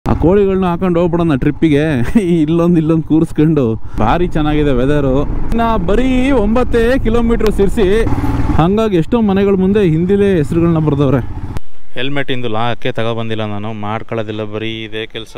ಆ ಕೋಳಿಗಳನ್ನ ಹಾಕೊಂಡು ಹೋಗ್ಬಿಡೋಣ ಟ್ರಿಪ್ಪಿಗೆ ಇಲ್ಲೊಂದು ಇಲ್ಲೊಂದು ಕೂರಿಸ್ಕೊಂಡು ಭಾರಿ ಚೆನ್ನಾಗಿದೆ ವೆದರು ಇನ್ನು ಬರೀ ಒಂಬತ್ತೇ ಕಿಲೋಮೀಟ್ರ್ ಸಿರ್ಸಿ ಹಂಗಾಗಿ ಎಷ್ಟೋ ಮನೆಗಳ ಮುಂದೆ ಹಿಂದಿಲೇ ಹೆಸರುಗಳನ್ನ ಬರ್ದವ್ರೆ ಹೆಲ್ಮೆಟ್ ಇಂದು ಲಾಕ್ಕೆ ತಗೊಬಂದಿಲ್ಲ ನಾನು ಮಾಡ್ಕೊಳ್ಳೋದಿಲ್ಲ ಬರೀ ಇದೇ ಕೆಲಸ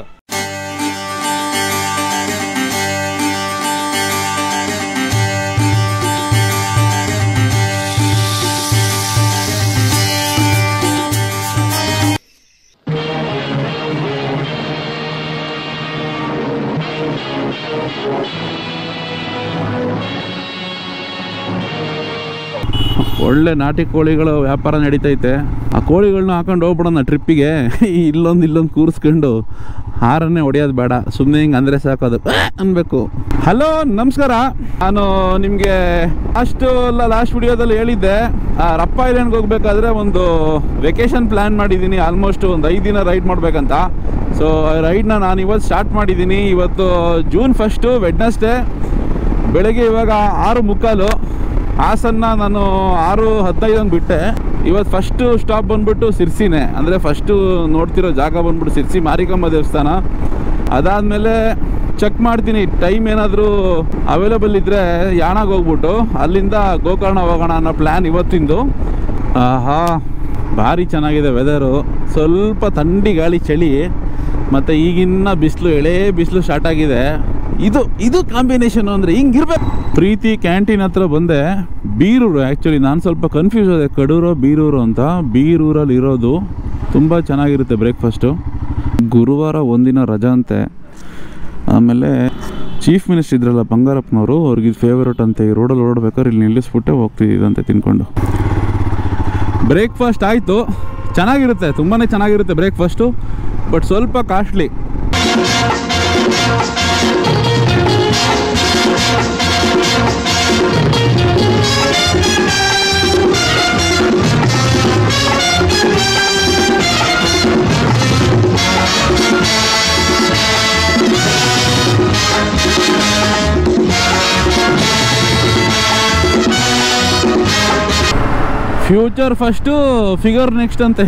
ಒಳ್ಳೆ ನಾಟಿ ಕೋಳಿಗಳ ವ್ಯಾಪಾರ ನಡೀತೈತೆ ಆ ಕೋಳಿಗಳನ್ನ ಹಾಕೊಂಡು ಹೋಗ್ಬಿಡೋಣ ಟ್ರಿಪ್ಪಿಗೆ ಇಲ್ಲೊಂದು ಇಲ್ಲೊಂದು ಕೂರಿಸ್ಕೊಂಡು ಹಾರನ್ನೇ ಹೊಡೆಯೋದು ಬೇಡ ಸುಮ್ಮನೆ ಹಿಂಗೆ ಅಂದರೆ ಸಾಕೋದು ಅನ್ಬೇಕು ಹಲೋ ನಮಸ್ಕಾರ ನಾನು ನಿಮಗೆ ಲಾಸ್ಟ್ ಅಲ್ಲ ಲಾಸ್ಟ್ ವಿಡಿಯೋದಲ್ಲಿ ಹೇಳಿದ್ದೆ ಆ ರಪ್ಪ ಐಲ್ಯಾಂಡ್ಗೆ ಹೋಗ್ಬೇಕಾದ್ರೆ ಒಂದು ವೆಕೇಶನ್ ಪ್ಲ್ಯಾನ್ ಮಾಡಿದ್ದೀನಿ ಆಲ್ಮೋಸ್ಟ್ ಒಂದು ಐದು ದಿನ ರೈಡ್ ಮಾಡ್ಬೇಕಂತ ಸೊ ರೈಡ್ನ ನಾನು ಇವತ್ತು ಸ್ಟಾರ್ಟ್ ಮಾಡಿದ್ದೀನಿ ಇವತ್ತು ಜೂನ್ ಫಸ್ಟು ವೆಡ್ನಸ್ಡೇ ಬೆಳಗ್ಗೆ ಇವಾಗ ಆರು ಮುಕ್ಕಾಲು ಹಾಸನ್ನ ನಾನು ಆರು ಹದಿನೈದು ಬಿಟ್ಟೆ ಇವತ್ತು ಫಸ್ಟು ಸ್ಟಾಪ್ ಬಂದ್ಬಿಟ್ಟು ಸಿರ್ಸಿನೇ ಅಂದರೆ ಫಸ್ಟು ನೋಡ್ತಿರೋ ಜಾಗ ಬಂದ್ಬಿಟ್ಟು ಸಿರ್ಸಿ ಮಾರಿಕಮ್ಮ ದೇವಸ್ಥಾನ ಅದಾದಮೇಲೆ ಚೆಕ್ ಮಾಡ್ತೀನಿ ಟೈಮ್ ಏನಾದರೂ ಅವೈಲೇಬಲ್ ಇದ್ದರೆ ಯಾಣಾಗ ಹೋಗ್ಬಿಟ್ಟು ಅಲ್ಲಿಂದ ಗೋಕರ್ಣ ಹೋಗೋಣ ಅನ್ನೋ ಪ್ಲ್ಯಾನ್ ಇವತ್ತಿಂದು ಆಹಾ ಭಾರಿ ಚೆನ್ನಾಗಿದೆ ವೆದರು ಸ್ವಲ್ಪ ಥಂಡಿ ಗಾಳಿ ಚಳಿ ಮತ್ತು ಈಗಿನ್ನ ಬಿಸಿಲು ಎಳೆ ಬಿಸಿಲು ಸ್ಟಾರ್ಟ್ ಆಗಿದೆ ಇದು ಇದು ಕಾಂಬಿನೇಷನ್ ಅಂದರೆ ಹಿಂಗಿರ್ಬೇಕು ಪ್ರೀತಿ ಕ್ಯಾಂಟೀನ್ ಹತ್ರ ಬಂದೆ ಬೀರೂರು ಆ್ಯಕ್ಚುಲಿ ನಾನು ಸ್ವಲ್ಪ ಕನ್ಫ್ಯೂಸ್ ಆದೆ ಕಡೂರು ಬೀರೂರು ಅಂತ ಬೀರೂರಲ್ಲಿ ಇರೋದು ತುಂಬ ಚೆನ್ನಾಗಿರುತ್ತೆ ಬ್ರೇಕ್ಫಾಸ್ಟು ಗುರುವಾರ ಒಂದಿನ ರಜಾ ಅಂತೆ ಆಮೇಲೆ ಚೀಫ್ ಮಿನಿಸ್ಟರ್ ಇದ್ರಲ್ಲ ಬಂಗಾರಪ್ಪನವರು ಅವ್ರಿಗೆ ಇದು ಫೇವ್ರೇಟ್ ಅಂತೆ ಈ ರೋಡಲ್ಲಿ ಓಡಬೇಕಾದ್ರೆ ಇಲ್ಲಿ ನಿಲ್ಲಿಸ್ಬಿಟ್ಟೆ ಹೋಗ್ತಿದ್ದಂತೆ ತಿನ್ಕೊಂಡು ಬ್ರೇಕ್ಫಾಸ್ಟ್ ಆಯಿತು ಚೆನ್ನಾಗಿರುತ್ತೆ ತುಂಬಾ ಚೆನ್ನಾಗಿರುತ್ತೆ ಬ್ರೇಕ್ಫಾಸ್ಟು ಬಟ್ ಸ್ವಲ್ಪ costly future first figure next ಅಂತೆ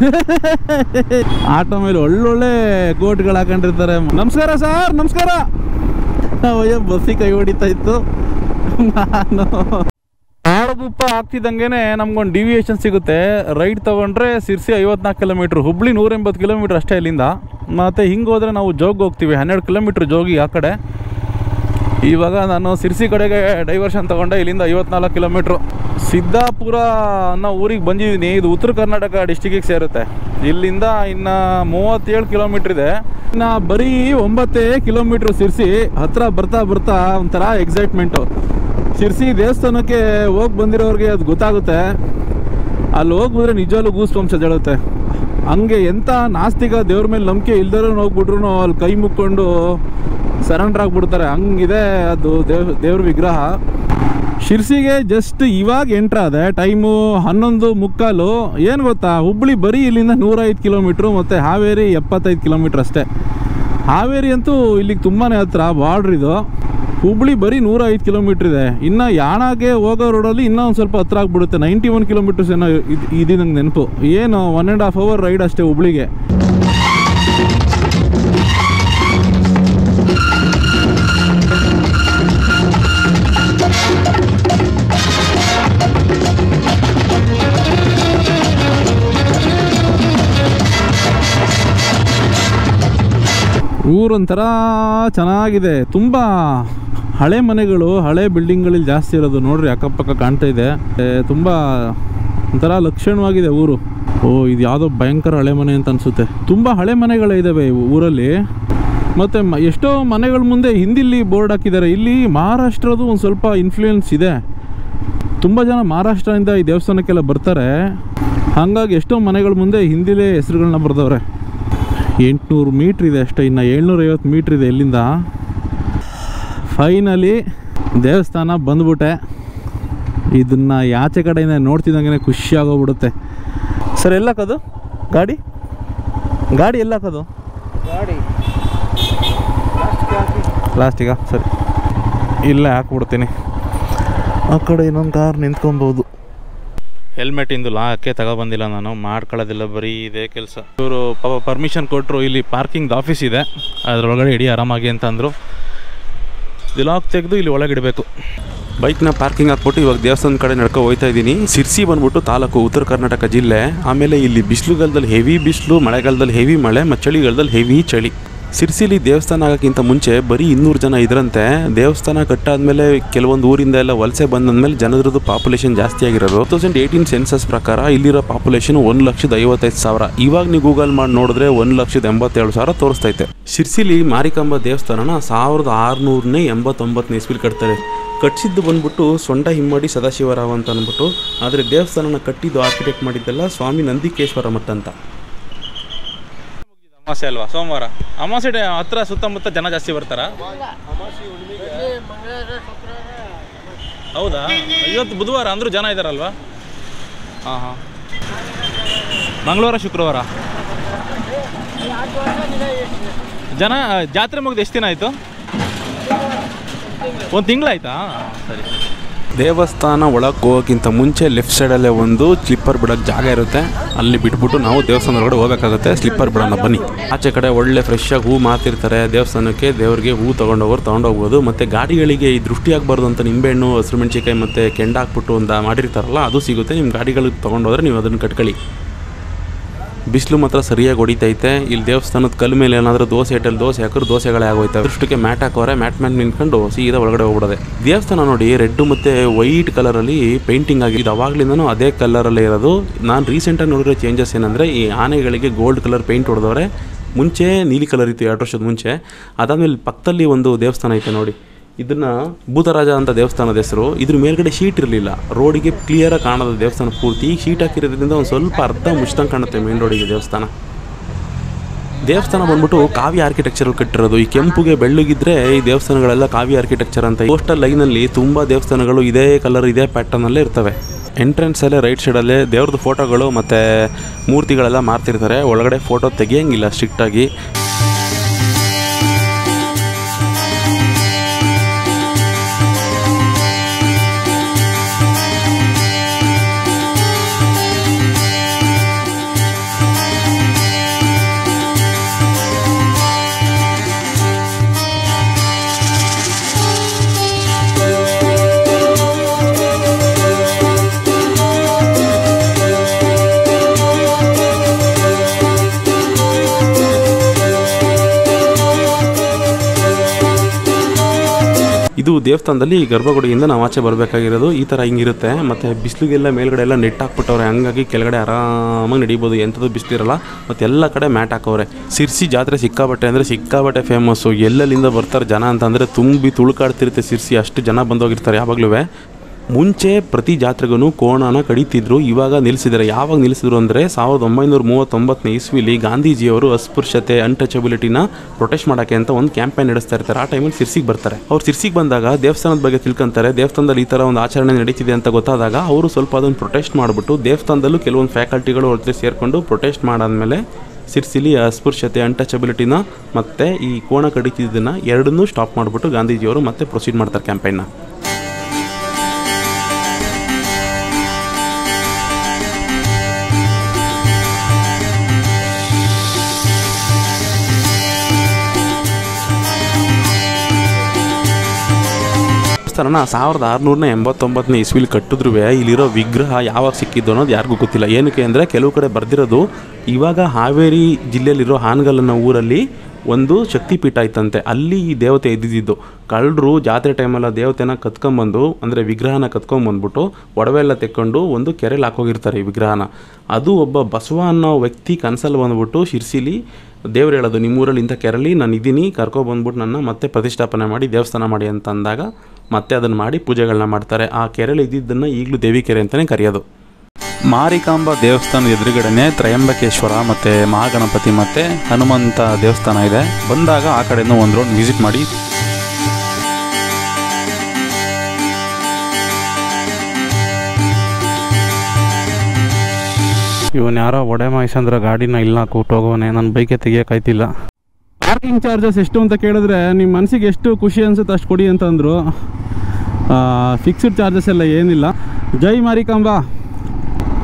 ಆಟೋ ಮೇಲೆ ಒಳ್ಳೊಳ್ಳೆ ಕೋಟ್ಗಳು ಹಾಕೊಂಡಿರ್ತಾರೆ ನಮಸ್ಕಾರ ಸರ್ ನಮಸ್ಕಾರ ಅಯ್ಯೋ ಬಸ್ಸಿಗೆ ಕೈ ಹೊಡಿತಾ ಇತ್ತು ನಾನು ಆಡಗುಪ್ಪ ಆಗ್ತಿದ್ದಂಗೆನೆ ನಮ್ಗೊಂದು ಡಿವಿಯೇಷನ್ ಸಿಗುತ್ತೆ ರೈಟ್ ತೊಗೊಂಡ್ರೆ ಸಿರ್ಸಿ ಐವತ್ನಾಲ್ಕು ಕಿಲೋಮೀಟ್ರ್ ಹುಬ್ಳಿ ನೂರೆಂಬತ್ತು ಕಿಲೋಮೀಟ್ರ್ ಅಷ್ಟೇ ಇಲ್ಲಿಂದ ಮತ್ತು ಹಿಂಗೆ ಹೋದರೆ ನಾವು ಜೋಗ್ ಹೋಗ್ತೀವಿ ಹನ್ನೆರಡು ಕಿಲೋಮೀಟ್ರ್ ಜೋಗಿ ಆ ಕಡೆ ಇವಾಗ ನಾನು ಸಿರ್ಸಿ ಕಡೆಗೆ ಡೈವರ್ಷನ್ ತಗೊಂಡೆ ಇಲ್ಲಿಂದ ಐವತ್ನಾಲ್ಕು ಕಿಲೋಮೀಟ್ರು ಸಿದ್ದಾಪುರ ಅನ್ನೋ ಊರಿಗೆ ಬಂದಿದ್ದೀನಿ ಇದು ಉತ್ತರ ಕರ್ನಾಟಕ ಡಿಸ್ಟಿಕ್ಕಿಗೆ ಸೇರುತ್ತೆ ಇಲ್ಲಿಂದ ಇನ್ನು ಮೂವತ್ತೇಳು ಕಿಲೋಮೀಟ್ರ್ ಇದೆ ಇನ್ನು ಬರೀ ಒಂಬತ್ತೇ ಕಿಲೋಮೀಟ್ರ್ ಸಿರ್ಸಿ ಹತ್ರ ಬರ್ತಾ ಬರ್ತಾ ಒಂಥರ ಎಕ್ಸೈಟ್ಮೆಂಟು ಸಿರ್ಸಿ ದೇವಸ್ಥಾನಕ್ಕೆ ಹೋಗಿ ಬಂದಿರೋರಿಗೆ ಅದು ಗೊತ್ತಾಗುತ್ತೆ ಅಲ್ಲಿ ಹೋಗ್ಬಿಟ್ರೆ ನಿಜವಾಗ್ಲೂ ಗೂಸ್ ವಂಶ ಹೇಳುತ್ತೆ ಹಂಗೆ ಎಂಥ ನಾಸ್ತಿಕ ದೇವ್ರ ಮೇಲೆ ನಂಬಿಕೆ ಇಲ್ದರೂ ಹೋಗ್ಬಿಟ್ರು ಅಲ್ಲಿ ಕೈ ಮುಕ್ಕೊಂಡು ಸರೆಂಡರ್ ಆಗಿಬಿಡ್ತಾರೆ ಹಂಗಿದೆ ಅದು ದೇವ್ ದೇವ್ರ ವಿಗ್ರಹ ಶಿರ್ಸಿಗೆ ಜಸ್ಟ್ ಇವಾಗ ಎಂಟ್ರ್ ಆದೆ ಟೈಮು ಹನ್ನೊಂದು ಮುಕ್ಕಾಲು ಏನು ಗೊತ್ತಾ ಹುಬ್ಳಿ ಬರೀ ಇಲ್ಲಿಂದ ನೂರೈದು ಕಿಲೋಮೀಟ್ರು ಮತ್ತು ಹಾವೇರಿ ಎಪ್ಪತ್ತೈದು ಕಿಲೋಮೀಟ್ರ್ ಅಷ್ಟೇ ಹಾವೇರಿ ಅಂತೂ ಇಲ್ಲಿಗೆ ತುಂಬಾ ಹತ್ರ ಬಾರ್ಡ್ರ್ ಇದು ಹುಬ್ಳಿ ಬರೀ ನೂರ ಐದು ಕಿಲೋಮೀಟ್ರ್ ಇದೆ ಇನ್ನು ಯಾಣಾಗೆ ಹೋಗೋ ರೋಡಲ್ಲಿ ಇನ್ನೂ ಒಂದು ಸ್ವಲ್ಪ ಹತ್ರ ಆಗ್ಬಿಡುತ್ತೆ ನೈಂಟಿ ಒನ್ ಕಿಲೋಮೀಟರ್ಸ್ ಏನೋ ಇದು ಇದು ನಂಗೆ ನೆನಪು ಏನು one and half hour ride ಅಷ್ಟೇ ಹುಬ್ಳಿಗೆ ಊರೊಂಥರ ಚೆನ್ನಾಗಿದೆ ತುಂಬ ಹಳೆ ಮನೆಗಳು ಹಳೆ ಬಿಲ್ಡಿಂಗ್ಗಳಲ್ಲಿ ಜಾಸ್ತಿ ಇರೋದು ನೋಡ್ರಿ ಅಕ್ಕಪಕ್ಕ ಕಾಣ್ತಾ ಇದೆ ಏ, ತುಂಬ ಒಂಥರ ಲಕ್ಷಣವಾಗಿದೆ ಊರು ಓ ಇದು ಯಾವುದೋ ಭಯಂಕರ ಹಳೆ ಮನೆ ಅಂತ ಅನಿಸುತ್ತೆ ತುಂಬ ಹಳೆ ಮನೆಗಳೇ ಇದ್ದಾವೆ ಇವು ಊರಲ್ಲಿ ಮತ್ತು ಮ ಎಷ್ಟೋ ಮನೆಗಳ ಮುಂದೆ ಹಿಂದಿಲ್ಲಿ ಬೋರ್ಡ್ ಹಾಕಿದ್ದಾರೆ ಇಲ್ಲಿ ಮಹಾರಾಷ್ಟ್ರದ್ದು ಒಂದು ಸ್ವಲ್ಪ ಇನ್ಫ್ಲೂಯೆನ್ಸ್ ಇದೆ ತುಂಬ ಜನ ಮಹಾರಾಷ್ಟ್ರದಿಂದ ಈ ದೇವಸ್ಥಾನಕ್ಕೆಲ್ಲ ಬರ್ತಾರೆ ಹಾಗಾಗಿ ಎಷ್ಟೋ ಮನೆಗಳ ಮುಂದೆ ಹಿಂದಿಲೇ ಹೆಸರುಗಳನ್ನ ಬರ್ದವ್ರೆ ಎಂಟುನೂರು ಮೀಟ್ರ್ ಇದೆ ಅಷ್ಟೇ ಇನ್ನು ಏಳ್ನೂರೈವತ್ತು ಮೀಟ್ರ್ ಇದೆ ಇಲ್ಲಿಂದ ಫೈನಲಿ ದೇವಸ್ಥಾನ ಬಂದ್ಬಿಟ್ಟೆ ಇದನ್ನು ಯಾಚೆ ಕಡೆಯಿಂದ ನೋಡ್ತಿದ್ದಂಗೆ ಖುಷಿ ಆಗೋಗ್ಬಿಡುತ್ತೆ ಸರ್ ಎಲ್ಲಕ್ಕದು ಗಾಡಿ ಗಾಡಿ ಎಲ್ಲಕ್ಕದು ಗಾಡಿ ಲಾಸ್ಟಿಗ ಸರಿ ಇಲ್ಲೇ ಹಾಕ್ಬಿಡ್ತೀನಿ ಆ ಕಡೆ ಇನ್ನೊಂದು ಕಾರ್ ನಿಂತ್ಕೊಬೋದು ಹೆಲ್ಮೆಟ್ ಇಂದು ಲಾಕ್ಕೆ ತಗೊಬಂದಿಲ್ಲ ನಾನು ಮಾಡ್ಕೊಳ್ಳೋದಿಲ್ಲ ಬರೀ ಇದೇ ಕೆಲಸ ಇವರು ಪಾಪ ಪರ್ಮಿಷನ್ ಕೊಟ್ಟರು ಇಲ್ಲಿ ಪಾರ್ಕಿಂಗ್ ಆಫೀಸ್ ಇದೆ ಅದರೊಳಗಡೆ ಇಡಿ ಆರಾಮಾಗಿ ಅಂತಂದರು ಇದು ಲಾಕ್ ತೆಗೆದು ಇಲ್ಲಿ ಒಳಗಿಡಬೇಕು ಬೈಕ್ನ ಪಾರ್ಕಿಂಗ್ ಹಾಕ್ಬಿಟ್ಟು ಇವಾಗ ದೇವಸ್ಥಾನದ ಕಡೆ ನಡ್ಕೊ ಹೋಗ್ತಾ ಇದ್ದೀನಿ ಸಿರ್ಸಿ ಬಂದ್ಬಿಟ್ಟು ತಾಲೂಕು ಉತ್ತರ ಕರ್ನಾಟಕ ಜಿಲ್ಲೆ ಆಮೇಲೆ ಇಲ್ಲಿ ಬಿಸಿಲುಗಾಲದಲ್ಲಿ ಹೆವಿ ಬಿಸಿಲು ಮಳೆಗಾಲದಲ್ಲಿ ಹೆವಿ ಮಳೆ ಮತ್ತು ಚಳಿಗಾಲದಲ್ಲಿ ಹೆವಿ ಚಳಿ ಸಿರ್ಸಿಲಿ ದೇವಸ್ಥಾನ ಆಗೋಕ್ಕಿಂತ ಮುಂಚೆ ಬರೀ ಇನ್ನೂರು ಜನ ಇದ್ರಂತೆ ದೇವಸ್ಥಾನ ಕಟ್ಟಾದ್ಮೇಲೆ ಕೆಲವೊಂದು ಊರಿಂದ ಎಲ್ಲ ವಲಸೆ ಬಂದಂದ್ಮೇಲೆ ಜನರದ್ದು ಪಾಪ್ಯುಲೇಷನ್ ಜಾಸ್ತಿ ಆಗಿರೋದು ಟೂ ತೌಸಂಡ್ ಏಯ್ಟೀನ್ ಸೆನ್ಸಸ್ ಪ್ರಕಾರ ಇಲ್ಲಿರೋ ಪಾಪ್ಯುಲೇಷನ್ ಒಂದು ಲಕ್ಷದ ಐವತ್ತೈದು ಸಾವಿರ ಇವಾಗ ನೀವು ಗೂಗಲ್ ಮಾಡಿ ನೋಡಿದ್ರೆ ಒಂದು ಲಕ್ಷದ ಎಂಬತ್ತೇಳು ಸಾವಿರ ತೋರಿಸ್ತೈತೆ ಶಿರ್ಸಿಲಿ ಮಾರಿಕಾಂಬ ದೇವಸ್ಥಾನನ ಸಾವಿರದ ಆರುನೂರನೇ ಎಂಬತ್ತೊಂಬತ್ತನೇ ಇಸ್ವಿಲಿ ಕಟ್ತಾರೆ ಕಟ್ಸಿದ್ದು ಬಂದ್ಬಿಟ್ಟು ಸೊಂಡ ಹಿಮ್ಮಡಿ ಸದಾಶಿವರಾವ್ ಅಂತ ಅಂದ್ಬಿಟ್ಟು ಆದರೆ ದೇವಸ್ಥಾನನ ಕಟ್ಟಿದ್ದು ಆರ್ಕಿಟೆಕ್ಟ್ ಮಾಡಿದ್ದೆಲ್ಲ ಸ್ವಾಮಿ ನಂದಿಕೇಶ್ವರ ಮಠ ಅಂತ ಅಮಾಸೆ ಅಲ್ವಾ ಸೋಮವಾರ ಅಮಾಸೆ ಡೇ ಹತ್ರ ಸುತ್ತಮುತ್ತ ಜನ ಜಾಸ್ತಿ ಬರ್ತಾರಾ ಹೌದಾ ಇವತ್ತು ಬುಧವಾರ ಅಂದರೂ ಜನ ಇದ್ದಾರಲ್ವಾ ಹಾಂ ಹಾಂ ಮಂಗಳವಾರ ಶುಕ್ರವಾರ ಜನ ಜಾತ್ರೆ ಮುಗಿದು ಎಷ್ಟು ದಿನ ಆಯಿತು ಒಂದು ತಿಂಗಳಾಯ್ತಾ ಸರಿ ದೇವಸ್ಥಾನ ಒಳಗೆ ಹೋಗೋಕ್ಕಿಂತ ಮುಂಚೆ ಲೆಫ್ಟ್ ಸೈಡಲ್ಲೇ ಒಂದು ಸ್ಲಿಪ್ಪರ್ ಬಿಡೋಕ್ಕೆ ಜಾಗ ಇರುತ್ತೆ ಅಲ್ಲಿ ಬಿಟ್ಬಿಟ್ಟು ನಾವು ದೇವಸ್ಥಾನ ಒಳಗಡೆ ಹೋಗಬೇಕಾಗುತ್ತೆ ಸ್ಲಿಪ್ಪರ್ ಬಿಡೋಣ ಬನ್ನಿ ಆಚೆ ಕಡೆ ಒಳ್ಳೆ ಫ್ರೆಶ್ ಆಗಿ ಹೂ ಮಾತಿರ್ತಾರೆ ದೇವಸ್ಥಾನಕ್ಕೆ ದೇವರಿಗೆ ಹೂ ತೊಗೊಂಡೋಗೋರು ತೊಗೊಂಡೋಗ್ಬೋದು ಮತ್ತು ಗಾಡಿಗಳಿಗೆ ಈ ದೃಷ್ಟಿ ಆಗಬಾರ್ದು ಅಂತ ನಿಂಬೆಹಣ್ಣು ಹಸಿರು ಮೆಣಸಿಕಾಯಿ ಮತ್ತು ಕೆಂಡ ಹಾಕ್ಬಿಟ್ಟು ಒಂದು ಮಾಡಿರ್ತಾರಲ್ಲ ಅದು ಸಿಗುತ್ತೆ ನಿಮ್ಮ ಗಾಡಿಗಳಿಗೆ ತೊಗೊಂಡೋದ್ರೆ ನೀವು ಅದನ್ನು ಕಟ್ಕೊಳ್ಳಿ ಬಿಸಿಲು ಮಾತ್ರ ಸರಿಯಾಗಿ ಹೊಡಿತೈತೆ ಇಲ್ಲಿ ದೇವಸ್ಥಾನದ ಕಲ್ ಮೇಲೆ ಏನಾದರೂ ದೋಸೆ ಇಟ್ಟಲ್ಲಿ ದೋಸೆ ಹಾಕಿದ್ರೆ ದೋಸೆಗಳೇ ಆಗೋಯ್ತವೆ ಅಷ್ಟಕ್ಕೆ ಮ್ಯಾಟ್ ಹಾಕೋರೆ ಮ್ಯಾಟ್ ಮ್ಯಾಟ್ ನಿಂತ್ಕೊಂಡು ಸೀದಾ ಒಳಗಡೆ ಹೋಗ್ಬಿಡೋದೆ ದೇವಸ್ಥಾನ ನೋಡಿ ರೆಡ್ ಮತ್ತು ವೈಟ್ ಕಲರಲ್ಲಿ ಪೇಂಟಿಂಗ್ ಆಗಿದೆ ಇದು ಅವಾಗ್ಲಿಂದನೂ ಅದೇ ಕಲರಲ್ಲೇ ಇರೋದು ನಾನು ರೀಸೆಂಟಾಗಿ ನೋಡಿರೋ ಚೇಂಜಸ್ ಏನಂದರೆ ಈ ಆನೆಗಳಿಗೆ ಗೋಲ್ಡ್ ಕಲರ್ ಪೇಂಟ್ ಹೊಡೆದವ್ರೆ ಮುಂಚೆ ನೀಲಿ ಕಲರ್ ಇತ್ತು ಎರಡು ವರ್ಷದ ಮುಂಚೆ ಅದಾದಮೇಲೆ ಪಕ್ಕದಲ್ಲಿ ಒಂದು ದೇವಸ್ಥಾನ ಐತೆ ನೋಡಿ ಇದನ್ನ ಭೂತರಾಜ ಅಂತ ದೇವಸ್ಥಾನದ ಹೆಸರು ಇದ್ರ ಮೇಲ್ಗಡೆ ಶೀಟ್ ಇರಲಿಲ್ಲ ರೋಡಿಗೆ ಕ್ಲಿಯರಾಗಿ ಕಾಣೋದು ದೇವಸ್ಥಾನ ಪೂರ್ತಿ ಈಗ ಶೀಟ್ ಹಾಕಿರೋದ್ರಿಂದ ಒಂದು ಸ್ವಲ್ಪ ಅರ್ಧ ಮುಚ್ತಂಗೆ ಕಾಣುತ್ತೆ ಮೇನ್ ರೋಡಿಗೆ ದೇವಸ್ಥಾನ ದೇವಸ್ಥಾನ ಬಂದ್ಬಿಟ್ಟು ಕಾವಿ ಆರ್ಕಿಟೆಕ್ಚರ್ ಕಟ್ಟಿರೋದು ಈ ಕೆಂಪುಗೆ ಬೆಳ್ಳಗಿದ್ರೆ ಈ ದೇವಸ್ಥಾನಗಳೆಲ್ಲ ಕಾವಿ ಆರ್ಕಿಟೆಕ್ಚರ್ ಅಂತ ಕೋಸ್ಟಲ್ ಲೈನಲ್ಲಿ ತುಂಬ ದೇವಸ್ಥಾನಗಳು ಇದೇ ಕಲರ್ ಇದೇ ಪ್ಯಾಟರ್ನಲ್ಲೇ ಇರ್ತವೆ ಎಂಟ್ರೆನ್ಸಲ್ಲೇ ರೈಟ್ ಸೈಡಲ್ಲೇ ದೇವ್ರದ್ದು ಫೋಟೋಗಳು ಮತ್ತು ಮೂರ್ತಿಗಳೆಲ್ಲ ಮಾರ್ತಿರ್ತಾರೆ ಒಳಗಡೆ ಫೋಟೋ ತೆಗಿಯಂಗಿಲ್ಲ ಸ್ಟ್ರಿಕ್ಟಾಗಿ ಇದು ದೇವಸ್ಥಾನದಲ್ಲಿ ಗರ್ಭಗುಡಿಯಿಂದ ನಾವು ಆಚೆ ಬರಬೇಕಾಗಿರೋದು ಈ ಥರ ಹಿಂಗಿರುತ್ತೆ ಮತ್ತು ಬಿಸಿಲಿಗೆಲ್ಲ ಮೇಲ್ಗಡೆ ಎಲ್ಲ ನೆಟ್ ಹಾಕ್ಬಿಟ್ಟವ್ರೆ ಹಂಗಾಗಿ ಕೆಳಗಡೆ ಆರಾಮಾಗಿ ನಡಿಬೋದು ಎಂಥದ್ದು ಬಿಸಿಲಿರಲ್ಲ ಮತ್ತು ಎಲ್ಲ ಕಡೆ ಮ್ಯಾಟ್ ಹಾಕವ್ರೆ ಸಿರ್ಸಿ ಜಾತ್ರೆ ಸಿಕ್ಕಾಬಟ್ಟೆ ಅಂದರೆ ಸಿಕ್ಕಾಬಟ್ಟೆ ಫೇಮಸ್ಸು ಎಲ್ಲೆಲ್ಲಿಂದ ಬರ್ತಾರೆ ಜನ ಅಂತಂದರೆ ತುಂಬಿ ತುಳುಕಾಡ್ತಿರುತ್ತೆ ಸಿರ್ಸಿ ಅಷ್ಟು ಜನ ಬಂದೋಗಿರ್ತಾರೆ ಯಾವಾಗಲೂ ಮುಂಚೆ ಪ್ರತಿ ಜಾತ್ರೆಗೂ ಕೋಣನ ಕಡಿತಿದ್ರು ಇವಾಗ ನಿಲ್ಲಿಸಿದ್ದಾರೆ ಯಾವಾಗ ನಿಲ್ಲಿಸಿದ್ರು ಅಂದರೆ ಸಾವಿರದ ಒಂಬೈನೂರ ಮೂವತ್ತೊಂಬತ್ತನೇ ಇಸ್ವಿಲಿ ಗಾಂಧೀಜಿಯವರು ಅಸ್ಪೃಶ್ಯತೆ ಅನ್ಟಚಬಿಲಿಟಿನ ಪ್ರೊಟೆಸ್ಟ್ ಮಾಡೋಕ್ಕೆ ಅಂತ ಒಂದು ಕ್ಯಾಂಪೇನ್ ನಡೆಸ್ತಾ ಇರ್ತಾರೆ ಆ ಟೈಮಲ್ಲಿ ಸಿರ್ಸಿಗೆ ಬರ್ತಾರೆ ಅವ್ರು ಸಿರ್ಸಿಗೆ ಬಂದಾಗ ದೇವಸ್ಥಾನದ ಬಗ್ಗೆ ತಿಳ್ಕೊಂತಾರೆ ದೇವಸ್ಥಾನದಲ್ಲಿ ಈ ಥರ ಒಂದು ಆಚರಣೆ ನಡೀತಿದೆ ಅಂತ ಗೊತ್ತಾದಾಗ ಅವರು ಸ್ವಲ್ಪ ಅದನ್ನು ಪ್ರೊಟೆಸ್ಟ್ ಮಾಡಿಬಿಟ್ಟು ದೇವಸ್ಥಾನದಲ್ಲೂ ಕೆಲವೊಂದು ಫ್ಯಾಕಲ್ಟಿಗಳು ಅವ್ರ ಜೊತೆ ಸೇರಿಕೊಂಡು ಪ್ರೊಟೆಸ್ಟ್ ಮಾಡಾದ್ಮೇಲೆ ಸಿರ್ಸಿಲಿ ಅಸ್ಪೃಶ್ಯತೆ ಅನ್ಟಚಬಿಲಿಟಿನ ಮತ್ತು ಈ ಕೋಣ ಕಡಿತಿದ್ದನ್ನು ಎರಡನ್ನೂ ಸ್ಟಾಪ್ ಮಾಡಿಬಿಟ್ಟು ಗಾಂಧೀಜಿಯವರು ಮತ್ತೆ ಪ್ರೊಸೀಡ್ ಮಾಡ್ತಾರೆ ಕ್ಯಾಂಪೇನ್ನ ದೇವಸ್ಥಾನನ ಸಾವಿರದ ಆರುನೂರನೇ ಎಂಬತ್ತೊಂಬತ್ತನೇ ಇಸ್ವಿಲಿ ಕಟ್ಟಿದ್ರು ಇಲ್ಲಿರೋ ವಿಗ್ರಹ ಯಾವಾಗ ಸಿಕ್ಕಿದ್ದು ಅನ್ನೋದು ಯಾರಿಗೂ ಗೊತ್ತಿಲ್ಲ ಏನಕ್ಕೆ ಅಂದರೆ ಕೆಲವು ಕಡೆ ಬರ್ದಿರೋದು ಇವಾಗ ಹಾವೇರಿ ಜಿಲ್ಲೆಯಲ್ಲಿರೋ ಹಾನಗಲ್ ಅನ್ನೋ ಊರಲ್ಲಿ ಒಂದು ಶಕ್ತಿಪೀಠ ಇತ್ತಂತೆ ಅಲ್ಲಿ ಈ ದೇವತೆ ಇದ್ದಿದ್ದು ಕಳ್ಳರು ಜಾತ್ರೆ ಟೈಮಲ್ಲ ದೇವತೆನ ಕತ್ಕೊಂಬಂದು ಅಂದರೆ ವಿಗ್ರಹನ ಕತ್ಕೊಂಬಂದ್ಬಿಟ್ಟು ಒಡವೆ ಎಲ್ಲ ತೆಕ್ಕೊಂಡು ಒಂದು ಕೆರೆಲಿ ಹಾಕೋಗಿರ್ತಾರೆ ಈ ವಿಗ್ರಹನ ಅದು ಒಬ್ಬ ಬಸವ ಅನ್ನೋ ವ್ಯಕ್ತಿ ಕನಸಲ್ಲಿ ಬಂದ್ಬಿಟ್ಟು ಶಿರ್ಸಿಲಿ ದೇವ್ರು ಹೇಳೋದು ನಿಮ್ಮೂರಲ್ಲಿ ಇಂಥ ಕೆರಳಿ ನಾನು ಇದ್ದೀನಿ ಕರ್ಕೊಬಂದ್ಬಿಟ್ಟು ನನ್ನ ಮತ್ತೆ ಪ್ರತಿಷ್ಠಾಪನೆ ಮಾಡಿ ದೇವಸ್ಥಾನ ಮಾಡಿ ಅಂತ ಅಂದಾಗ ಮತ್ತೆ ಅದನ್ನು ಮಾಡಿ ಪೂಜೆಗಳನ್ನ ಮಾಡ್ತಾರೆ ಆ ಕೆರೆಲಿ ಇದ್ದಿದ್ದನ್ನು ಈಗಲೂ ದೇವಿ ಕೆರೆ ಅಂತಲೇ ಕರೆಯೋದು ಮಾರಿಕಾಂಬ ದೇವಸ್ಥಾನದ ಎದುರುಗಡೆನೆ ತ್ರಯಂಬಕೇಶ್ವರ ಮತ್ತು ಮಹಾಗಣಪತಿ ಮತ್ತು ಹನುಮಂತ ದೇವಸ್ಥಾನ ಇದೆ ಬಂದಾಗ ಆ ಕಡೆನೂ ಒಂದು ರೌಂಡ್ ವಿಸಿಟ್ ಮಾಡಿ ಇವನ್ ಯಾರೋ ಒಡೆ ಮಾಯಿಸಂದ್ರ ಗಾಡಿನ ಇಲ್ಲ ಕೂಟ್ ಹೋಗೋನೆ ನನ್ನ ಬೈಕೆ ತೆಗಿಯೋಕ್ಕಾಯ್ತಿಲ್ಲ ಪಾರ್ಕಿಂಗ್ ಚಾರ್ಜಸ್ ಎಷ್ಟು ಅಂತ ಕೇಳಿದ್ರೆ ನಿಮ್ಮ ಮನಸ್ಸಿಗೆ ಎಷ್ಟು ಖುಷಿ ಅನ್ಸುತ್ತೆ ಅಷ್ಟು ಕೊಡಿ ಅಂತಂದರು ಫಿಕ್ಸ್ಡ್ ಚಾರ್ಜಸ್ ಎಲ್ಲ ಏನಿಲ್ಲ ಜೈ ಮಾರಿಕಾಂಬ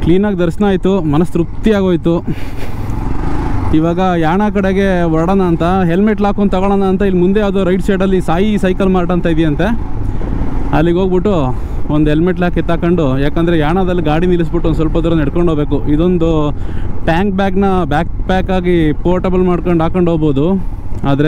ಕ್ಲೀನಾಗಿ ದರ್ಶನ ಆಯಿತು ಮನಸ್ಸು ತೃಪ್ತಿಯಾಗೋಯ್ತು ಇವಾಗ ಯಾಣ ಕಡೆಗೆ ಹೊರಡೋಣ ಅಂತ ಹೆಲ್ಮೆಟ್ ಹಾಕೊಂಡು ತಗೊಳ್ಳೋಣ ಅಂತ ಇಲ್ಲಿ ಮುಂದೆ ಯಾವುದೋ ರೈಟ್ ಸೈಡಲ್ಲಿ ಸಾಯಿ ಸೈಕಲ್ ಮಾರ್ಟ್ ಅಂತ ಇದೆಯಂತೆ ಅಲ್ಲಿಗೆ ಹೋಗ್ಬಿಟ್ಟು ಒಂದು ಹೆಲ್ಮೆಟ್ ಹಾಕಿ ಎತ್ತಾಕೊಂಡು ಯಾಕಂದರೆ ಯಾಣದಲ್ಲಿ ಗಾಡಿ ನಿಲ್ಲಿಸ್ಬಿಟ್ಟು ಒಂದು ಸ್ವಲ್ಪ ದೂರ ನಡ್ಕೊಂಡು ಹೋಗ್ಬೇಕು ಇದೊಂದು ಟ್ಯಾಂಕ್ ಬ್ಯಾಗ್ನ ಬ್ಯಾಕ್ ಪ್ಯಾಕ್ ಆಗಿ ಪೋರ್ಟಬಲ್ ಮಾಡ್ಕೊಂಡು ಹಾಕೊಂಡು ಹೋಗ್ಬೋದು ಆದರೆ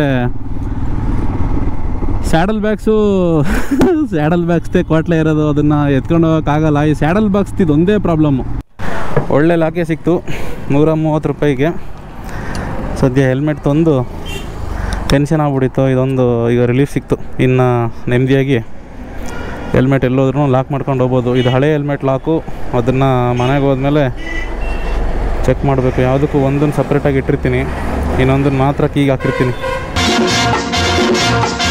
ಸ್ಯಾಡಲ್ ಬ್ಯಾಗ್ಸು ಸ್ಯಾಡಲ್ ಬ್ಯಾಗ್ಸ್ದೇ ಕ್ವಾಟ್ಲೆ ಇರೋದು ಅದನ್ನು ಎತ್ಕೊಂಡು ಹೋಗೋಕ್ಕಾಗಲ್ಲ ಈ ಸ್ಯಾಡಲ್ ಬ್ಯಾಗ್ಸ್ ಇದೊಂದೇ ಪ್ರಾಬ್ಲಮ್ಮು ಒಳ್ಳೆ ಲಾಕೆ ಸಿಕ್ತು ನೂರ ಮೂವತ್ತು ರೂಪಾಯಿಗೆ ಸದ್ಯ ಹೆಲ್ಮೆಟ್ ತಂದು ಟೆನ್ಷನ್ ಆಗ್ಬಿಟ್ಟಿತ್ತು ಇದೊಂದು ಈಗ ರಿಲೀಫ್ ಸಿಕ್ತು ಇನ್ನು ನೆಮ್ಮದಿಯಾಗಿ ಹೆಲ್ಮೆಟ್ ಎಲ್ಲೋದ್ರೂ ಲಾಕ್ ಮಾಡ್ಕೊಂಡು ಹೋಗ್ಬೋದು ಇದು ಹಳೆ ಹೆಲ್ಮೆಟ್ ಲಾಕು ಅದನ್ನು ಮನೆಗೆ ಹೋದ್ಮೇಲೆ ಚೆಕ್ ಮಾಡಬೇಕು ಯಾವುದಕ್ಕೂ ಒಂದನ್ನು ಸಪ್ರೇಟಾಗಿ ಇಟ್ಟಿರ್ತೀನಿ ಇನ್ನೊಂದನ್ನು ಮಾತ್ರ ಕೀಗೆ ಹಾಕಿರ್ತೀನಿ